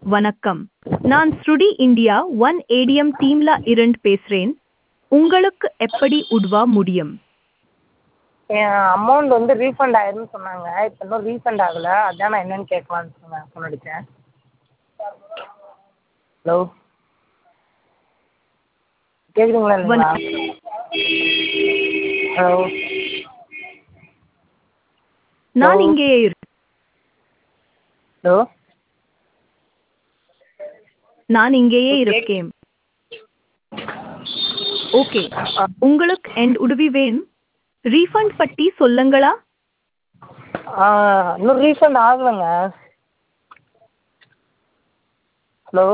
வணக்கம் நான் ஸ்ருடி இந்தியா ஒன் ஏடிஎம் டீம்ல இருந்து பேசுறேன் உங்களுக்கு எப்படி உதவ முடியும் என் அமௌண்ட் வந்து ரீஃபண்ட் ஆயிரும்னு சொன்னாங்க இப்போ இன்னும் ரீஃபண்ட் ஆகலை அதான் நான் என்னன்னு கேட்கலான்னு சொன்னேன் ஃபோன் அடித்தேன் ஹலோ கேட்குதுங்களா இல்லைங்களா ஹலோ நான் Hello. இங்கேயே இருக்கேன் ஹலோ நான் இங்கேயே இருக்கேன் ஓகே உங்களுக்கு என் உதவி வேணும் ரீஃபண்ட் பற்றி சொல்லுங்களா ஆ இன்னும் ரீஃபண்ட் ஆகலைங்க ஹலோ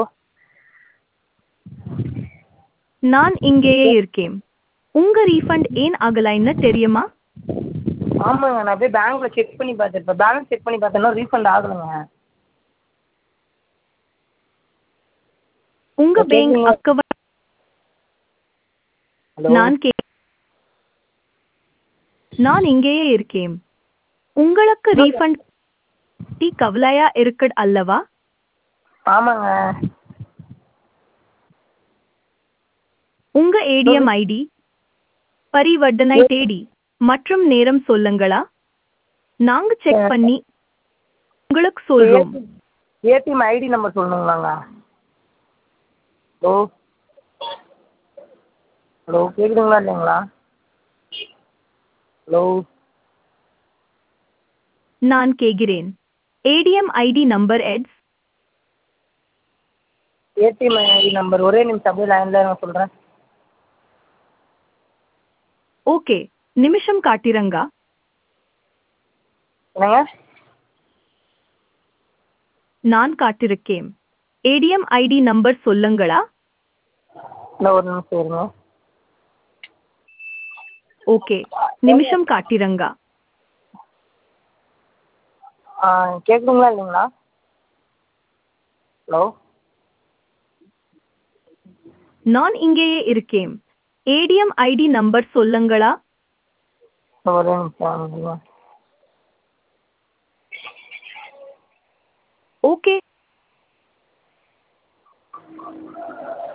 நான் இங்கேயே இருக்கேன் உங்க ரீஃபண்ட் ஏன் ஆகலைன்னு தெரியுமா ஆமாங்க நான் போய் பேங்க்கில் செக் பண்ணி பார்த்தேன் இப்போ பேலன்ஸ் செக் பண்ணி பார்த்தேன் இன்னும் ரீஃபண்ட் ஆகலைங்க உங்க Okay, பேங்க் நீங்க- அக்கவுண்ட் ஹலோ நான் கே நான் இங்கேயே இருக்கேன் உங்களுக்கு ரீஃபண்ட் பற்றி கவலையா இருக்குது அல்லவா ஆமாங்க உங்க ஏடிஎம் ஐடி பரிவர்த்தனை தேடி மற்றும் நேரம் சொல்லுங்களா நாங்க செக் பண்ணி உங்களுக்கு சொல்றோம் ஏடிஎம் ஐடி நம்பர் சொல்லணுங்களாங்க ஹலோ ஹலோ கேட்குதுங்களா இல்லைங்களா ஹலோ நான் கேட்கிறேன் ஏடிஎம் ஐடி நம்பர் எட்ஸ் ஏடிஎம் ஐடி நம்பர் ஒரே நிமிஷம் அப்படியே லைனில் நான் சொல்கிறேன் ஓகே நிமிஷம் காட்டிரங்க என்னங்க நான் காட்டிருக்கேன் ஏடிஎம் ஐடி நம்பர் சொல்லுங்களா இன்னும் ஒரு நிமிஷம் இருங்க ஓகே நிமிஷம் காட்டிரங்க ஆ கேட்குதுங்களா இல்லைங்களா ஹலோ நான் இங்கேயே இருக்கேன் ஏடிஎம் ஐடி நம்பர் சொல்லுங்களா இன்னும் ஒரே நிமிஷம் இருங்க. ஓகே